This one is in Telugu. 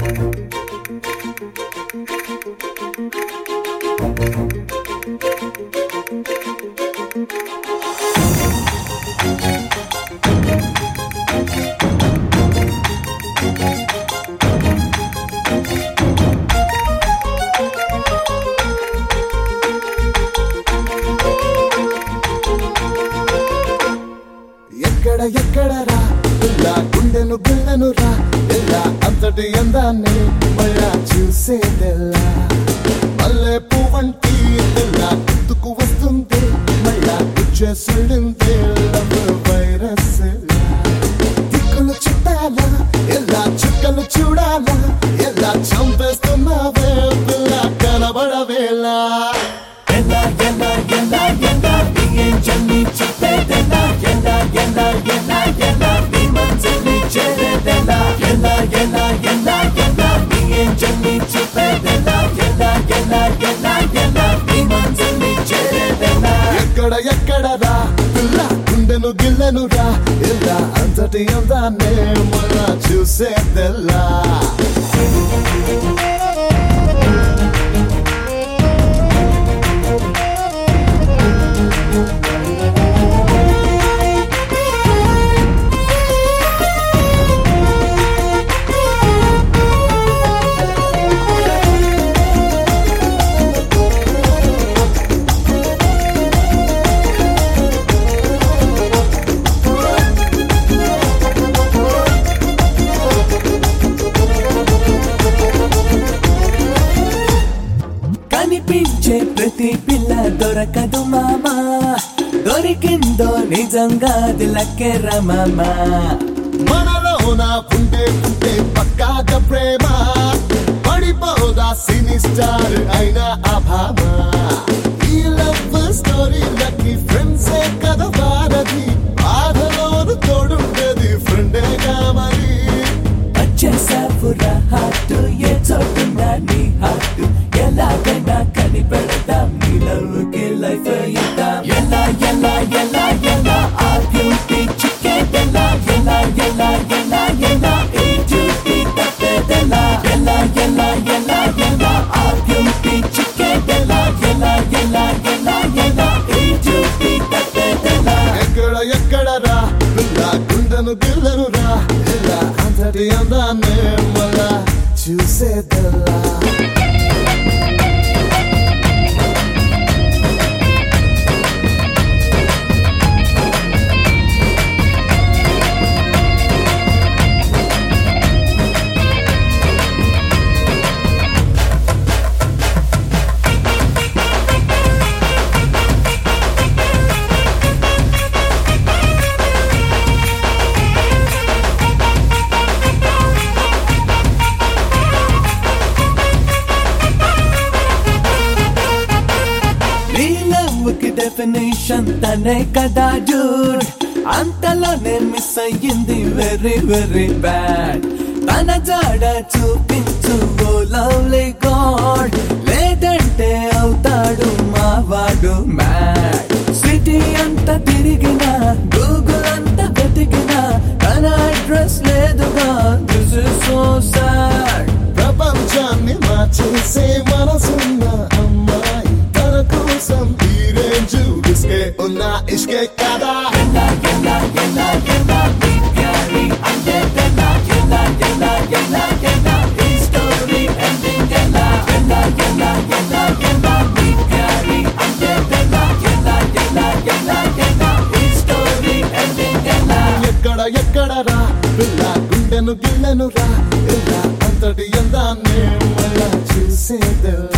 ఎక్కడ ఎక్కడ రా ఇలా గుండెను గుళ్ళను రా ఇలా అంతటి అందాన్ని మళ్ళా చూసేదెల్లా మల్లె పువ్వంటి ఇలా గుర్తుకు వస్తుంది మళ్ళా గుచ్చేసుండింది వైరస్ దిక్కులు చుట్టాలా ఎలా చుక్కలు చూడాలా ఎలా చంపేస్తున్నావే పిల్ల కనబడవేలా ఎలా ఎలా ఎలా ఎలా నీ ఏంజల్ని చెప్పేదెలా ఎలా ఎలా ఎలా ఎలా నీ మనసుని చేరేదెలా ఎలా ఎలా ఎలా ఎలా నీ ఏంజల్ని చెప్పేదెలా ఎలా ఎలా ఎలా ఎలా నీ మనసుని చేరేదెలా ఎక్కడ ఎక్కడ రా పిల్ల గుండెను గిల్లెను రా ఇలా అంతటి అందాన్నే మళ్ళా చూసేదెల్లా కనిపించే ప్రతి పిల్ల దొరకదు మామా దొరికిందో నిజంగా అది లక్కెర మామా మనలోన ఉండే ఉంటే పక్కాగా ప్రేమ పడిపోదా సినీ స్టార్ అయిన అభామ ఈ లవ్ స్టోరీ లకి ఫ్రెండ్సే కదా వారది బాధలోను తోడుండేది ఫ్రెండేగా మరి వచ్చేసావురా హార్ట్ ఏ చోటున్నా నీ హార్ట్ ఎలాగైనా కనిపెడతాం నీ లవ్కి లైఫ్ ఇద్దాం ఎలా ఎలా ఎలా ఎలా ఆ బ్యూటీ చిక్కేదెలా ఎలా ఎలా ఎలా ఎలా ఈ డ్యూటీ తప్పేదెలా ఎలా ఎలా ఎలా ఎలా ఆ బ్యూటీ చిక్కేదెలా ఎలా ఎలా ఎలా ఎలా ఈ డ్యూటీ తప్పేదెలా ఎక్కడ ఎక్కడ రా పిల్ల గుండెను గిల్లను రా ఇలా అంతటి అందాన్ని మళ్ళా చూసేదల్లా నీ లవ్కి డెఫినేషన్ తనే కదా డూడ్ అంతలోనే మిస్ అయ్యింది వెరీ వెరీ బ్యాడ్ తన జాడ చూపించు ఓ లవ్లీ గాడ్ లేదంటే అవుతాడు మా వాడు మ్యాడ్ సిటీ అంతా తిరిగినా గూగుల్ అంతా వెతికినా తన అడ్రస్ లేదుగా దిస్ ఇస్ సో సాడ్ ప్రపంచాన్ని మార్చేసే మనసున్న అమ్మాయి తన కోసం ఈ రేంజ్ ఇస్కే ఉన్న ఇష్కే కదా ఎలా ఎలా ఎలా ఎలా నీ ప్యారీ అందేదెలా ఎలా ఎలా ఎలా ఎలా ఈ స్టోరీ ఎండింగ్ ఎలా ఎలా ఎలా ఎలా ఎలా నీ ప్యారీ అందేదెలా ఎలా ఎలా ఎలా ఎలా ఈ స్టోరీ ఎండింగ్ ఎలా ఎక్కడ ఎక్కడ రా పిల్ల గుండెను గిల్లెను రా ఇలా అంతటి అందాన్ని మళ్ళా చూసేదెల్లా